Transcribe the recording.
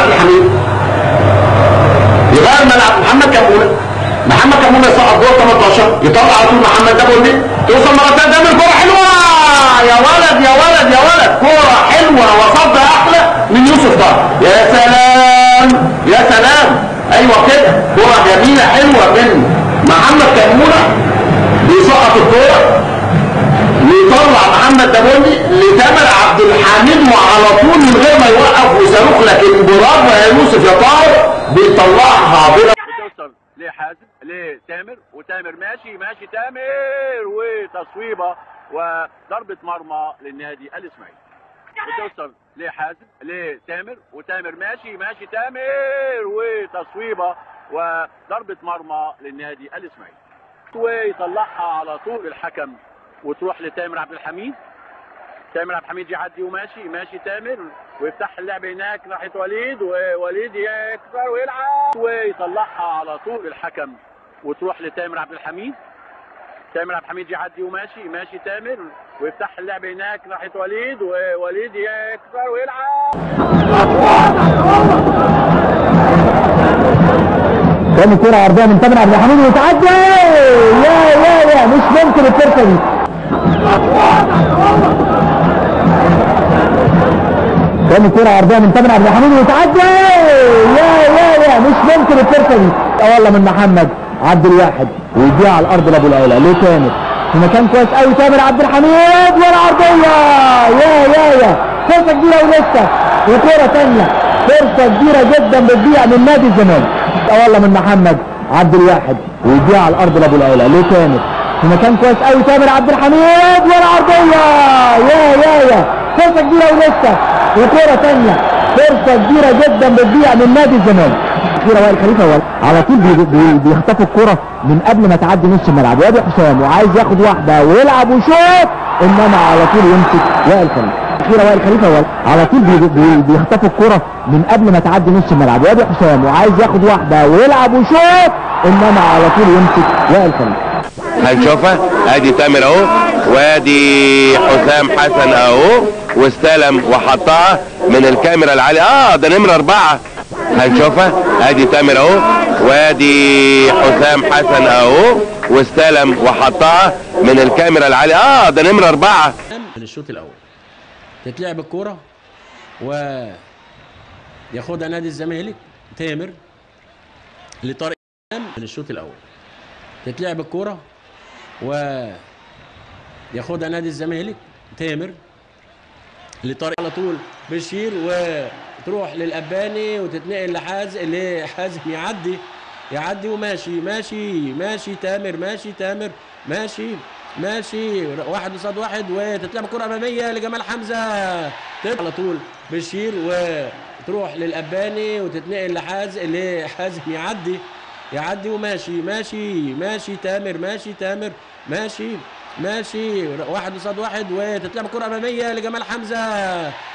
عبد الحميد يغير ملعب محمد كمونه محمد كمونه يسقط جوه 18 يطلع على طول محمد ده بولي توصل مره ثانيه تعمل كوره حلوه يا ولد يا ولد يا ولد كوره حلوه وصد احلى من يوسف طه يا سلام يا سلام ايوه كده كوره جميله حلوه من محمد كمونه بيسقط الكوره ويطلع محمد دابولي لتامر عبد الحميد وعلى طول من غير ما يوقف وصاروخ لكن برافو يا يوسف يا طاهر بيطلعها بلا بتوصل لحازم لتامر وتامر ماشي ماشي تامر وتصويبه وضربه مرمى للنادي الاسماعيلي بتوصل لحازم لتامر وتامر ماشي ماشي تامر وتصويبه وضربه مرمى للنادي الاسماعيلي ويطلعها على طول الحكم وتروح لتامر عبد الحميد تامر عبد الحميد يعدي وماشي ماشي تامر ويفتح اللعب هناك ناحيه وليد ووليد يكسر ويلعب ويطلعها على طول الحكم وتروح لتامر عبد الحميد تامر عبد الحميد يعدي وماشي ماشي تامر ويفتح اللعب هناك ناحيه وليد ووليد يكسر ويلعب كان كرة عرضية من تامر عبد الحميد وتعدي يا يا يا مش ممكن الفرصة دي كان كرة عرضية من تامر عبد الحميد وتعدي يا يا يا مش ممكن الفرصة دي اه والله من محمد عبد الواحد ويديها على الارض لابو العيلة ليه تامر في مكان كويس قوي تامر عبد الحميد والعرضية يا يا يا فرصة كبيرة ولسه وكرة تانية فرصة كبيرة جدا بتضيع من نادي الزمالك اه والله من محمد عبد الواحد ويديها على الارض لابو العيلة ليه تامر في مكان كويس قوي تامر عبد الحميد والعرضية يا يا يا فرصة كبيرة ولسه وكرة تانية فرصة كبيرة جدا بتضيع من نادي الزمالك كرة وائل خليفة وائل على طول بي- بي- بيخطفوا الكرة من قبل ما تعدي نص الملعب وادي حسام وعايز ياخد واحدة ويلعب ويشوط انما على طول يمسك وائل خليفة كرة وائل خليفة وائل على طول بي- بي- بيخطفوا الكرة من قبل ما تعدي نص الملعب وادي حسام وعايز ياخد واحدة ويلعب ويشوط انما على طول يمسك وائل خليفة هنشوفها ادي تامر اهو وادي حسام حسن اهو واستلم وحطها من الكاميرا العالية اه ده نمرة اربعة هنشوفها ادي تامر اهو وادي حسام حسن اهو واستلم وحطها من الكاميرا العالية اه ده نمرة اربعة من الشوط الاول تتلعب الكوره و ياخدها نادي الزمالك تامر لطارق إمام من الشوط الاول تتلعب الكوره و ياخدها نادي الزمالك تامر لطارق على طول بشير وتروح للاباني وتتنقل لحازم لحازم يعدي يعدي وماشي ماشي ماشي تامر ماشي تامر ماشي ماشي واحد قصاد واحد وتتلعب كرة أمامية لجمال حمزة تطلع على طول بشير وتروح للأباني وتتنقل لحازم لحازم يعدي يعدي وماشي ماشي ماشي تامر ماشي تامر ماشي ماشي واحد قصاد واحد وتتلعب كرة أمامية لجمال حمزة